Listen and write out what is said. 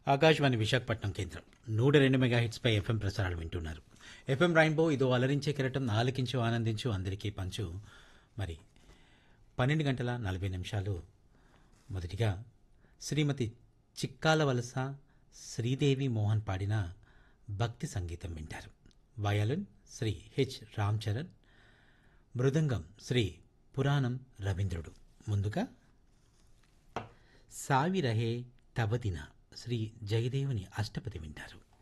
ఆకాశవాణి విశాఖపట్నం కేంద్రం నూట రెండు మెగా హిట్స్పై ఎఫ్ఎం ప్రసారాలు వింటున్నారు ఎఫ్ఎం రైన్బో ఇదో అలరించే కిరటం ఆలకించు ఆనందించు అందరికీ పంచు మరి పన్నెండు గంటల నలభై నిమిషాలు మొదటిగా శ్రీమతి చిక్కాల వలస శ్రీదేవి మోహన్ పాడిన భక్తి సంగీతం వింటారు వయలిన్ శ్రీ హెచ్ రామ్ చరణ్ మృదంగం శ్రీ పురాణం రవీంద్రుడు ముందుగా సావి రహే తవదిన శ్రీ జయదేవుని అష్టపది వింటారు